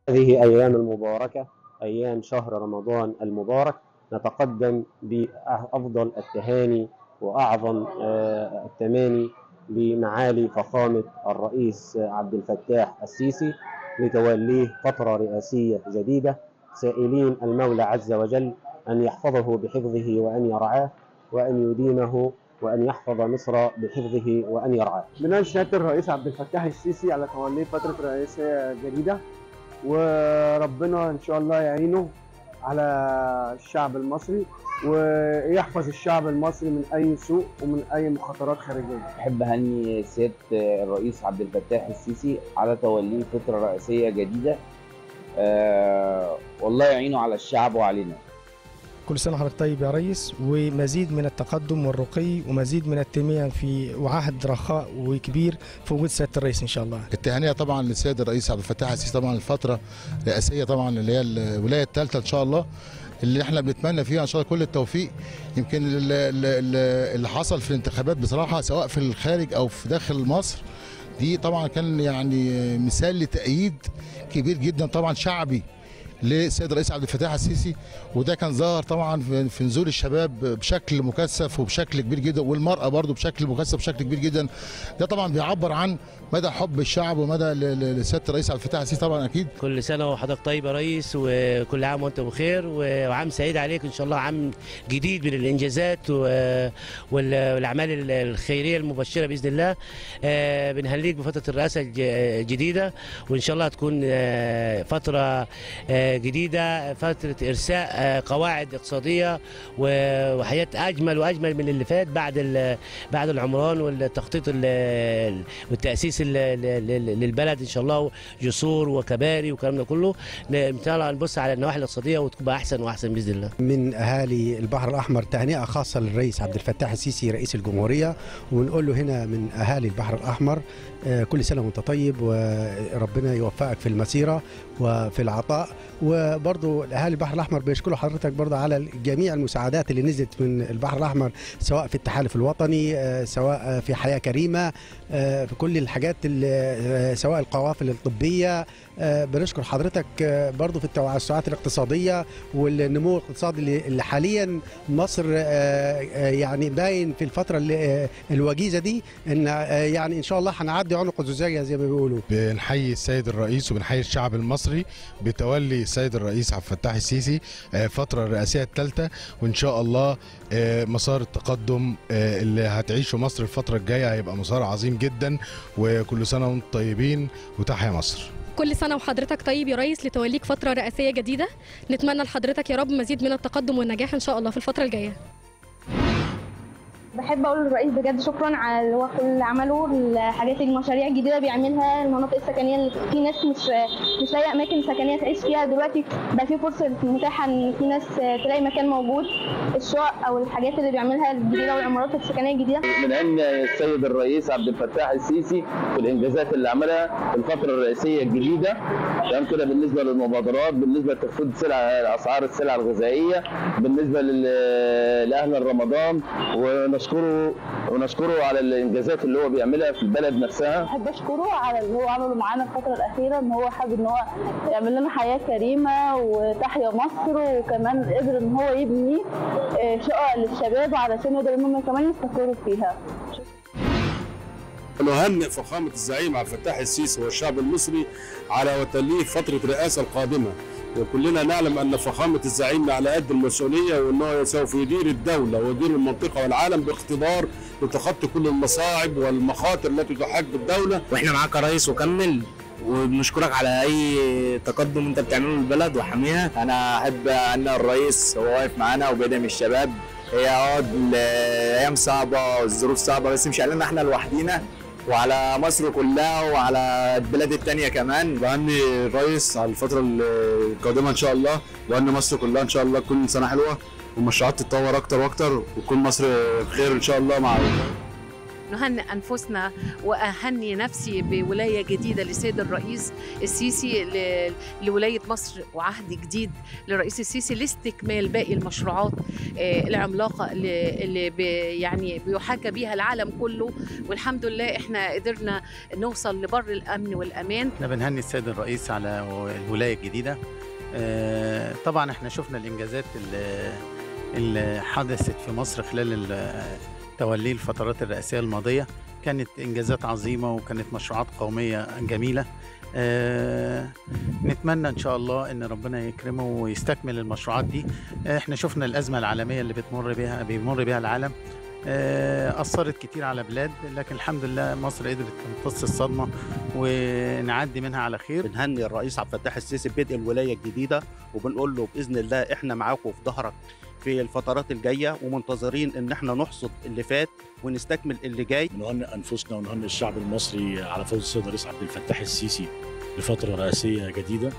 هذه أيام المباركة أيام شهر رمضان المبارك نتقدم بأفضل التهاني وأعظم آه، التماني لمعالي فخامة الرئيس عبد الفتاح السيسي لتوليه فترة رئاسية جديدة سائلين المولى عز وجل أن يحفظه بحفظه وأن يرعاه وأن يديمه وأن يحفظ مصر بحفظه وأن يرعاه بناء سياده الرئيس عبد الفتاح السيسي على توليه فتره رئاسيه جديده وربنا ان شاء الله يعينه على الشعب المصري ويحفظ الشعب المصري من اي سوء ومن اي مخاطرات خارجيه احب اهني سياده الرئيس عبد الفتاح السيسي على توليه فتره رئاسيه جديده آه والله يعينه على الشعب وعلينا كل سنة وحضرتك طيب يا ريس ومزيد من التقدم والرقي ومزيد من التنمية في وعهد رخاء وكبير في وجود سيادة الرئيس إن شاء الله التهانيه طبعا للسيد الرئيس عبد الفتاح السيسي طبعا الفتره الرئاسيه طبعا اللي هي الولايه الثالثه ان شاء الله اللي احنا بنتمنى فيها ان شاء الله كل التوفيق يمكن ال- ال- ال- اللي حصل في الانتخابات بصراحه سواء في الخارج او في داخل مصر دي طبعا كان يعني مثال لتأييد كبير جدا طبعا شعبي للسيد الرئيس عبد الفتاح السيسي وده كان ظاهر طبعا في في نزول الشباب بشكل مكثف وبشكل كبير جدا والمراه برضو بشكل مكثف بشكل كبير جدا ده طبعا بيعبر عن مدى حب الشعب ومدى ل- ل- لسياده الرئيس عبد الفتاح السيسي طبعا اكيد كل سنة وحضرتك طيب يا ريس وكل عام وانت بخير وعام سعيد عليك ان شاء الله عام جديد من الانجازات و- وال- والاعمال ال- الخيرية المبشرة باذن الله آه، بنهنيك بفترة الرئاسة الج- الجديدة وان شاء الله تكون آه، فترة آه، جديدة فترة ارساء آه، قواعد اقتصادية و- وحياة اجمل واجمل من اللي فات بعد ال- بعد العمران والتخطيط ال- والتاسيس ال- ال- للبلد ان شاء الله جسور وكباري والكلام ده كله ان شاء الله نبص على النواحي الاقتصاديه وتبقى احسن واحسن باذن الله من اهالي البحر الاحمر تهنئه خاصه للرئيس عبد الفتاح السيسي رئيس الجمهوريه ونقول له هنا من اهالي البحر الاحمر آه، كل سنه وانت طيب وربنا يوفقك في المسيره وفي العطاء وبرضو اهالي البحر الاحمر بيشكروا حضرتك برضو على جميع المساعدات اللي نزلت من البحر الاحمر سواء في التحالف الوطني آه، سواء في حياه كريمه آه، في كل الحاجات اللي آه، سواء القوافل الطبيه آه، بنشكر حضرتك آه، برضو في التوسعات الاقتصاديه والنمو الاقتصادي اللي اللي حاليا مصر آه، آه، يعني باين في الفتره اللي آه، الوجيزه دي ان آه، يعني ان شاء الله هنعدي عنق الزجاجه زي ما بيقولوا بنحيي السيد الرئيس وبنحيي الشعب المصري بتولي السيد الرئيس عبد الفتاح السيسي آه، الفترة الرئاسية الثالثة وإن شاء الله آه، مسار التقدم آه، اللي هتعيشه مصر الفترة الجاية هيبقى مسار عظيم جدا وكل سنة وانتم طيبين وتحيا مصر كل سنة وحضرتك طيب يا ريس لتوليك فترة رئاسية جديدة نتمنى لحضرتك يا رب مزيد من التقدم والنجاح إن شاء الله في الفترة الجاية بحب اقول للرئيس بجد شكرا على اللي هو كل اللي عمله الحاجات المشاريع الجديده بيعملها المناطق السكنيه اللي في ناس مش مش لاقيه اماكن سكنيه تعيش فيها دلوقتي بقى في فرصه متاحه ان في ناس تلاقي مكان موجود الشقق او الحاجات اللي بيعملها الجديده والعمارات السكنيه الجديده من ان السيد الرئيس عبد الفتاح السيسي في الانجازات اللي عملها في الفتره الرئاسيه الجديده تمام كده بالنسبه للمبادرات بالنسبه لتخفيض سلع اسعار السلع الغذائيه بالنسبه لل- لاهل رمضان ونشكره ونشكره على الانجازات اللي هو بيعملها في البلد نفسها بحب اشكره على اللي هو عمله معانا الفتره الاخيره ان هو حابب ان هو يعمل لنا حياه كريمه وتحيا مصر وكمان قدر ان هو يبني آه، شقق للشباب علشان يقدروا ان هم كمان يستقروا فيها نهنئ فخامة الزعيم عبد الفتاح السيسي والشعب المصري على توليه فترة الرئاسة القادمة وكلنا نعلم أن فخامة الزعيم على قد المسؤولية وأنه سوف يدير الدولة ويدير المنطقة والعالم باقتدار لتخطي كل المصاعب والمخاطر التي تحاك بالدولة واحنا معاك يا ريس وكمل وبنشكرك على اي تقدم انت بتعمله للبلد وحاميها انا احب ان الرئيس هو واقف معانا وبيدعم الشباب هي اه الايام صعبه والظروف صعبه بس مش علينا احنا لوحدينا وعلى مصر كلها وعلى البلاد التانية كمان بهني الرئيس على الفترة القادمة إن شاء الله وأن مصر كلها إن شاء الله تكون سنة حلوة والمشروعات تتطور أكتر وأكتر وتكون مصر بخير إن شاء الله مع نهنئ أنفسنا وأهني نفسي بولاية جديدة للسيد الرئيس السيسي ل- لولاية مصر وعهد جديد للرئيس السيسي لاستكمال باقي المشروعات آه، العملاقة اللي اللي بي- يعني بيحاكى بيها العالم كله والحمد لله احنا قدرنا نوصل لبر الأمن والأمان احنا بنهني السيد الرئيس على الولايه الجديده آه، طبعا احنا شفنا الانجازات اللي, اللي حدثت في مصر خلال ال- توليه الفترات الرئاسيه الماضيه كانت انجازات عظيمه وكانت مشروعات قوميه جميله آه، نتمنى ان شاء الله ان ربنا يكرمه ويستكمل المشروعات دي آه، احنا شفنا الازمه العالميه اللي بتمر بها بيمر بها العالم آه، أثرت كتير على بلاد لكن الحمد لله مصر قدرت تمتص الصدمة ونعدي منها على خير بنهني الرئيس عبد الفتاح السيسي ببدء الولايه الجديده وبنقول له باذن الله احنا معاك وفي ظهرك في الفترات الجايه ومنتظرين ان احنا نحصد اللي فات ونستكمل اللي جاي نهنئ انفسنا ونهنئ الشعب المصري على فوز السيد الرئيس عبد الفتاح السيسي لفتره رئاسيه جديده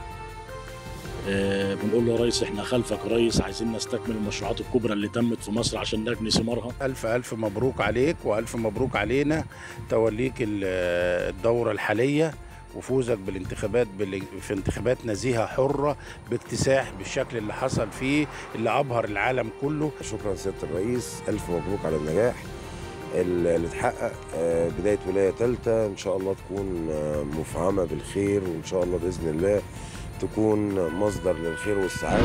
آه، بنقول له يا ريس احنا خلفك يا ريس عايزين نستكمل المشروعات الكبرى اللي تمت في مصر عشان نجني ثمارها ألف ألف مبروك عليك وألف مبروك علينا توليك ال- الدورة الحالية وفوزك بالانتخابات بال- في انتخابات نزيهة حرة باكتساح بالشكل اللي حصل فيه اللي أبهر العالم كله شكرا سيادة الرئيس ألف مبروك على النجاح اللي اتحقق آه، بداية ولاية ثالثة إن شاء الله تكون آه، مفعمة بالخير وإن شاء الله بإذن الله تكون مصدر للخير والسعادة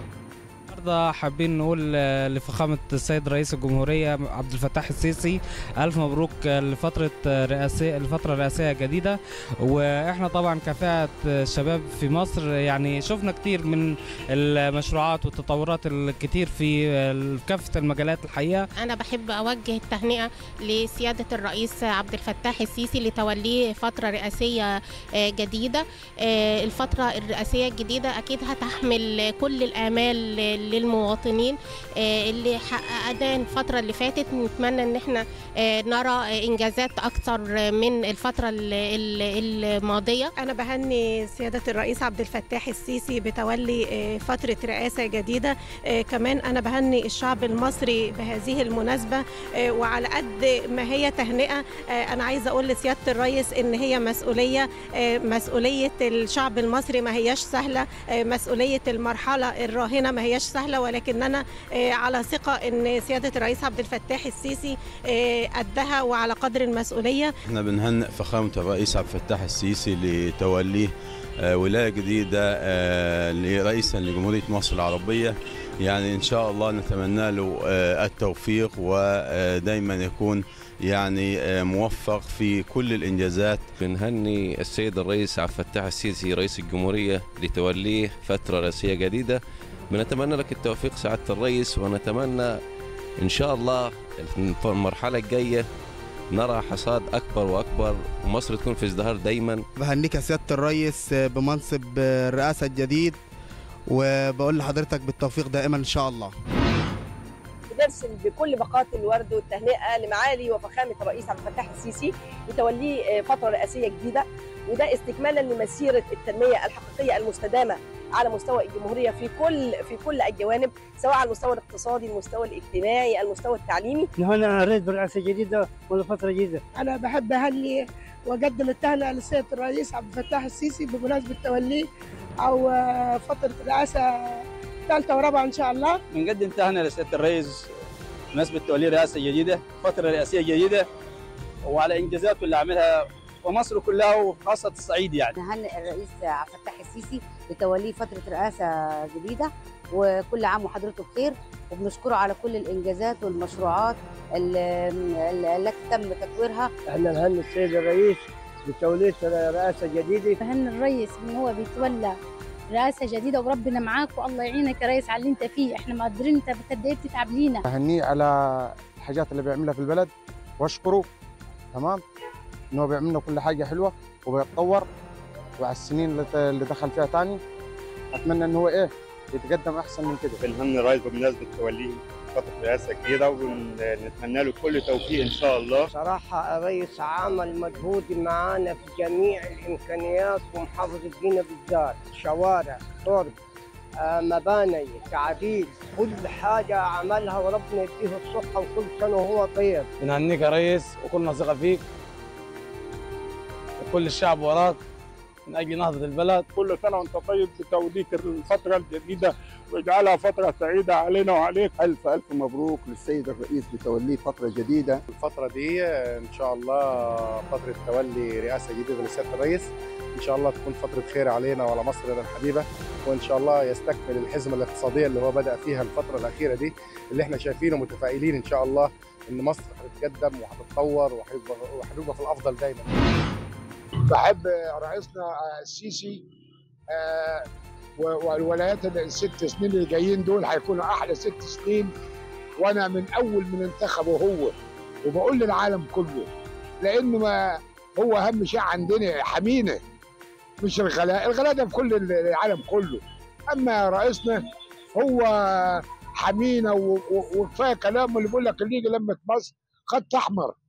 النهارده حابين نقول آه، لفخامة السيد رئيس الجمهورية عبد الفتاح السيسي ألف مبروك آه، لفترة آه، رئاسية لفترة رئاسية جديدة وإحنا طبعا كفاءة آه، شباب في مصر يعني شفنا كتير من المشروعات والتطورات الكتير في آه، كافة المجالات الحقيقة أنا بحب أوجه التهنئة لسيادة الرئيس عبد الفتاح السيسي لتوليه فترة رئاسية آه، جديدة آه، الفترة الرئاسية الجديدة أكيد هتحمل كل الآمال للمواطنين آه، اللي حققناه الفترة اللي فاتت نتمنى إن احنا آه، نرى إنجازات أكثر من الفترة ال- ال- الماضية أنا بهني سيادة الرئيس عبد الفتاح السيسي بتولي آه، فترة رئاسة جديدة آه، كمان أنا بهني الشعب المصري بهذه المناسبة آه، وعلى قد ما هي تهنئة آه، أنا عايزة أقول لسيادة الرئيس إن هي مسؤولية آه، مسؤولية الشعب المصري ما هياش سهلة آه، مسؤولية المرحلة الراهنة ما هياش سهلة ولكن أنا آه، على ثقة إن سيادة الرئيس عبد الفتاح السيسي آه، قدها وعلى قدر المسؤولية احنا بنهنئ فخامة الرئيس عبد الفتاح السيسي لتوليه آه، ولاية جديدة آه، لرئيسا لجمهورية مصر العربية يعني إن شاء الله نتمنى له آه، التوفيق ودايما يكون يعني آه، موفق في كل الإنجازات بنهني السيد الرئيس عبد الفتاح السيسي رئيس الجمهورية لتوليه فترة رئاسية جديدة بنتمنى لك التوفيق سعادة الرئيس ونتمنى إن شاء الله في المرحلة الجاية نرى حصاد أكبر وأكبر ومصر تكون في ازدهار دايما بهنيك يا سيادة الرئيس بمنصب الرئاسة الجديد وبقول لحضرتك بالتوفيق دائما إن شاء الله بنرسل بكل باقات الورد والتهنئه لمعالي وفخامه الرئيس عبد الفتاح السيسي لتوليه آه، فتره رئاسيه جديده وده استكمالا لمسيره التنميه الحقيقيه المستدامه على مستوى الجمهوريه في كل في كل الجوانب سواء على المستوى الاقتصادي، المستوى الاجتماعي، المستوى التعليمي. نهنا الرئيس برئاسة جديدة ولفترة جديدة أنا بحب أهني وأقدم التهنئة للسيد الرئيس عبد الفتاح السيسي بمناسبة توليه أو آه، فترة رئاسة ثالثة ورابعة إن شاء الله بنقدم تهنئة لسيادة الرئيس بمناسبة توليه رئاسة جديدة فترة رئاسية جديدة وعلى إنجازاته اللي عملها ومصر كلها وخاصة الصعيد يعني نهنئ الرئيس عبد الفتاح السيسي بتوليه فترة رئاسة جديدة وكل عام وحضرته بخير وبنشكره على كل الإنجازات والمشروعات ال- ال- التي تم تطويرها احنا نهني السيد الرئيس بتولية رئاسة جديدة بهن الرئيس ان هو بيتولى رئاسه جديده وربنا معاك والله يعينك يا ريس على اللي انت فيه احنا مقدرين انت قد ايه بتتعب لينا أهنيه على الحاجات اللي بيعملها في البلد واشكره تمام ان هو بيعمل لنا كل حاجه حلوه وبيتطور وعلى السنين اللي اللي دخل فيها تاني اتمنى ان هو ايه يتقدم احسن من كده بنهني الرئيس بمناسبة توليه فترة رئاسة جديدة ونتمنى له كل توفيق إن شاء الله صراحة الرئيس عمل مجهود معانا في جميع الإمكانيات ومحافظة جينا بالذات شوارع طرق آه، مباني تعديل كل حاجة عملها وربنا يديه الصحة وكل سنة وهو طيب بنهنيك يا ريس وكلنا ثقة فيك وكل الشعب وراك من أجل نهضة البلد كل سنة وأنت طيب بتوليك الفترة الجديدة واجعلها فترة سعيدة علينا وعليك ألف ألف مبروك للسيد الرئيس بتوليه فترة جديدة الفترة دي إن شاء الله فترة تولي رئاسة جديدة لسيادة الرئيس إن شاء الله تكون فترة خير علينا وعلى مصر الحبيبة وإن شاء الله يستكمل الحزمة الاقتصادية اللي هو بدأ فيها الفترة الأخيرة دي اللي إحنا شايفينه متفائلين إن شاء الله إن مصر هتتقدم وهتتطور وهيبقى وهتبقى في الأفضل دايما بحب رئيسنا السيسي آه، و- والولايات الست سنين اللي جايين دول هيكونوا احلى ست سنين وانا من اول من انتخبه هو وبقول للعالم كله لانه ما هو اهم شيء عندنا حمينا مش الغلاء الغلاء ده في كل العالم كله اما رئيسنا هو حمينا و- و- وكفايه كلامه اللي بيقول لك اللي يجي لمه مصر خط احمر